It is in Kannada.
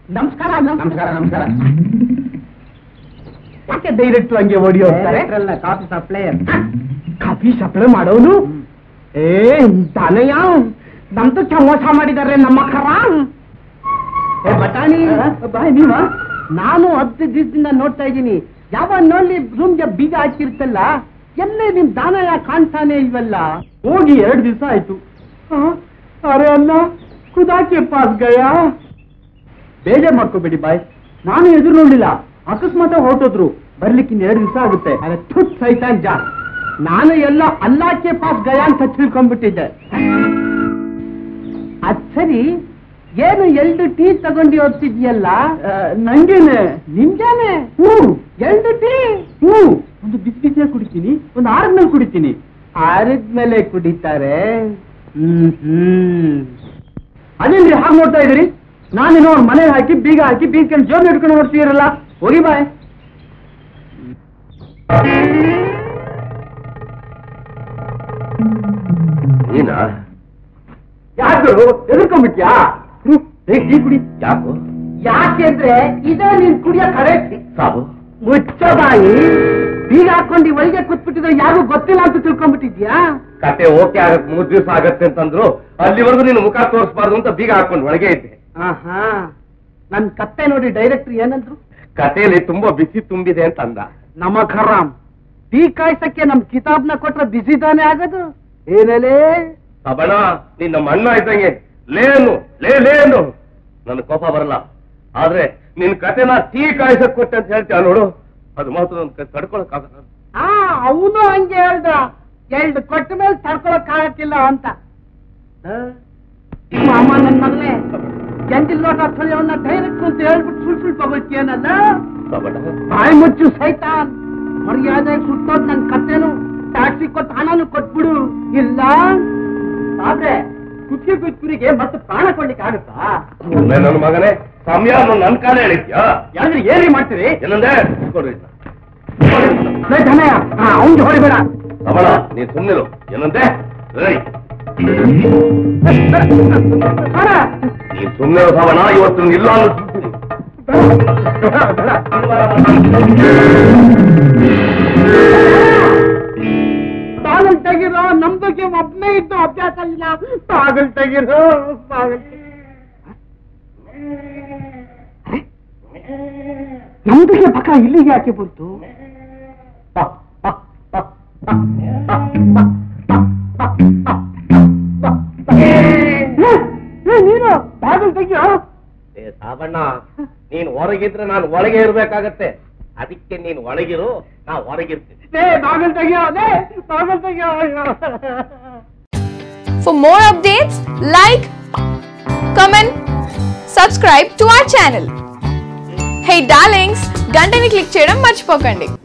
ನಮಸ್ಕಾರ ನಮಸ್ಕಾರ ನಮಸ್ಕಾರ ಯಾಕೆ ಡೈರೆಕ್ಟ್ ಹಂಗೆ ಓಡಿ ಹೋಗ್ತಾರೆ ಕಾಫಿ ಸಪ್ಲೈಯರ್ ಕಾಫಿ ಸಪ್ಲೈ ಮಾಡೋನು ಏ ತಾನಯ್ಯ ನಮ್ದು ಮೋಸ ಮಾಡಿದಾರೆ ನಮ್ಮ ಕರ ಏ ಬಟಾಣಿ ಬಾಯ್ ನೀವ ನಾನು ಹತ್ತು ದಿವಸದಿಂದ ನೋಡ್ತಾ ಇದ್ದೀನಿ ಯಾವ ನೋಡ್ಲಿ ರೂಮ್ಗೆ ಬೀಗ ಹಾಕಿರ್ತಲ್ಲ ಎಲ್ಲೇ ನಿಮ್ ದಾನಯ್ಯ ಕಾಣ್ತಾನೆ ಇಲ್ವಲ್ಲ ಹೋಗಿ ಎರಡು ದಿವಸ ಆಯ್ತು ಆ, ಅರೆ ಅಲ್ಲ ಖುದಾಕೆ ಪಾಸ್ ಗಯಾ ಬೇಜಾರ್ ಮಾಡ್ಕೋಬೇಡಿ ಬಾಯ್ ನಾನು ಎದುರು ನೋಡ್ಲಿಲ್ಲ ಅಕಸ್ಮಾತ್ ಹೊರಟೋದ್ರು ಬರ್ಲಿಕ್ಕೆ ಇನ್ನು ಎರಡು ದಿವಸ ಆಗುತ್ತೆ ಅರೆ ತುತ್ ಸೈತಾನ್ ಜಾ ನಾನು ಎಲ್ಲ ಅಲ್ಲಾಕೆ ಪಾಸ್ ಗಯಾ ಅಂತ ತಿಳ್ಕೊಂಡ್ಬಿಟ್ಟಿದ್ದೆ ಅದ್ ಸರಿ ಏನು ಎರಡು ಟೀ ತಗೊಂಡು ಹೋಗ್ತಿದ್ಯಲ್ಲ ನಂಗೇನೆ ನಿಮ್ಗೇನೆ ಹ್ಞೂ ಎರಡು ಟೀ ಹ್ಞೂ ಒಂದು ಬಿಸಿ ಬಿಸಿಯಾಗಿ ಕುಡಿತೀನಿ ಒಂದು ಆರಿದ್ಮೇಲೆ ಕುಡಿತೀನಿ ಆರಿದ್ಮೇಲೆ ಕುಡಿತಾರೆ ಹ್ಮ್ ಹ್ಮ್ ಅದೇನ್ರಿ ಹಾಗೆ ನೋಡ್ತಾ ಇದ್ದೀರಿ ನಾನೇನೋ ಅವ್ರ ಮನೆ ಹಾಕಿ ಬೀಗ ಹಾಕಿ ಬೀಗ ಜೋರ್ ಹಿಡ್ಕೊಂಡು ನೋಡ್ತೀರಲ್ಲ ಹೋಗಿ ಬಾಯ್ ನೀನಾ ಯಾರು ಎದುರ್ಕೊಂಡ್ಬಿಟ್ಯಾ ಟೀ ಕುಡಿ ಯಾಕೋ ಯಾಕೆ ಅಂದ್ರೆ ಇದೇ ನೀನ್ ಕುಡಿಯೋ ಕಡೆ ಸಾಬು ಮುಚ್ಚ ಬಾಯಿ ಬೀಗ ಹಾಕೊಂಡು ಒಳಗೆ ಕೂತ್ಬಿಟ್ಟಿದ್ರೆ ಯಾರು ಗೊತ್ತಿಲ್ಲ ಅಂತ ತಿಳ್ಕೊಂಡ್ಬಿಟ್ಟಿದ್ಯಾ ಕತೆ ಓಕೆ ಆಗತ್ ಮೂರ್ ದಿವಸ ಆಗತ್ತೆ ಅಂತಂದ್ರು ಅಲ್ಲಿವರೆಗೂ ನೀನು ಮುಖ ತೋರಿಸಬಾರ್ದು ಅಂತ ಬೀಗ ಹಾಕೊಂಡು ಒಳಗೆ ಇದ್ದೆ ಆಹಾ ನನ್ ಕತ್ತೆ ನೋಡಿ ಡೈರೆಕ್ಟರ್ ಏನಂದ್ರು ಕಥೆಯಲ್ಲಿ ತುಂಬಾ ಬಿಸಿ ತುಂಬಿದೆ ಅಂತ ಅಂದ ನಮ್ಮ ಖರಾಮ್ ಟೀ ಕಾಯ್ಸಕ್ಕೆ ನಮ್ ಕಿತಾಬ್ನ ಕೊಟ್ರೆ ಬಿಸಿ ತಾನೇ ಆಗೋದು ಏನಲೇ ಸಬಣ ನಿನ್ನ ಮಣ್ಣ ಇದ್ದಂಗೆ ಲೇನು ಲೇ ಲೇನು ನನ್ನ ಕೋಪ ಬರಲ್ಲ ಆದ್ರೆ ನಿನ್ ಕತೆನ ಟೀ ಕಾಯಿಸಕ್ ಕೊಟ್ಟೆ ಅಂತ ಹೇಳ್ತೀಯ ನೋಡು ಅದು ಮಾತ್ರ ನನ್ ತಡ್ಕೊಳಕ್ ಆಗಲ್ಲ ಆ ಅವನು ಹಂಗೆ ಹೇಳ್ದ ಎರಡು ಕೊಟ್ಟ ಮೇಲೆ ತಡ್ಕೊಳಕ್ ಆಗಕ್ಕಿಲ್ಲ ಅಂತ ಮಾಮ ನನ್ ಮಗನೇ ಎಂದಿಲ್ ಲೋಟ ತೊಳೆಯವನ್ನ ಡೈರೆಕ್ಟ್ ಅಂತ ಹೇಳ್ಬಿಟ್ಟು ಸುಳ್ ಸುಳ್ ತಗೊಳ್ತೀಯನಲ್ಲ ಸಬಣ ಬಾಯಿ ಮುಚ್ಚು ಸೈತಾನ್ ಮರ್ಯಾದೆ ಸುಟ್ಟೋದ್ ನನ್ ಕತ್ತೆನು ಟ್ಯಾಕ್ಸಿ ಕೊಟ್ಟು ಹಣನು ಕೊಟ್ಬಿಡು ಇಲ್ಲ ಆದ್ರೆ ಕುಚ್ಚಿ ಕುಚ್ಚುರಿಗೆ ಮತ್ತೆ ಪ್ರಾಣ ಕೊಡ್ಲಿಕ್ಕೆ ಆಗುತ್ತಾ ಒಮ್ಮೆ ನನ್ನ ಮಗನೇ ಸಮಯ ನನ್ ಕಾಲ ಹೇಳಿದ್ಯಾ ಯಾವ್ದು ಏರಿ ಮಾಡ್ತೀರಿ ಏನಂದೆ ಕೊಡ್ರಿ ಧನಯ ಅವನ್ಗೆ ಹೊಡಿಬೇಡ ಸಬಣ ನೀನ್ ಸುಮ್ಮನಿರು ಏನಂತೆ ಏಯ್, ಬೇಡ. ನೀನ್ ಸುಮ್ಮನೆ ಸಬಣ ಇವತ್ತು ಇಲ್ಲ ಅನ್ನಿಸ್ತೀನಿ ಬಾಗಲ್ ತೆಗಿರೋ ನಮ್ದಕ್ಕೆ ಒಬ್ಬನೇ ಇದ್ದು ಅಭ್ಯಾಸ ಇಲ್ಲ ಬಾಗಲ್ ತೆಗಿರೋ ಬಾಗಲ್ ನಮ್ದಕ್ಕೆ ಪಕ್ಕ ಇಲ್ಲಿಗೆ ಯಾಕೆ ಬಂತು ನೀನು ಬಾಗಲ್ ತೆಗಿಯೋ ಏ ಸಾಬಣ್ಣ ನೀನ್ ಹೊರಗಿದ್ರೆ ನಾನು ಒಳಗೆ ಇರ್ಬೇಕಾಗತ್ತೆ ಅದಕ್ಕೆ ನೀನ್ ಒಳಗಿರು ನಾ ಹೊರಗಿರ್ತೀನಿ ಲೇ ಬಾಗಲ್ ತೆಗಿಯೋ ಲೇ ಬಾಗಲ್ ತೆಗಿಯೋ ಅಯ್ಯೋ. For more updates, like, comment, subscribe to our channel. Hey darlings, గంటని click చేయడం మర్చిపోకండి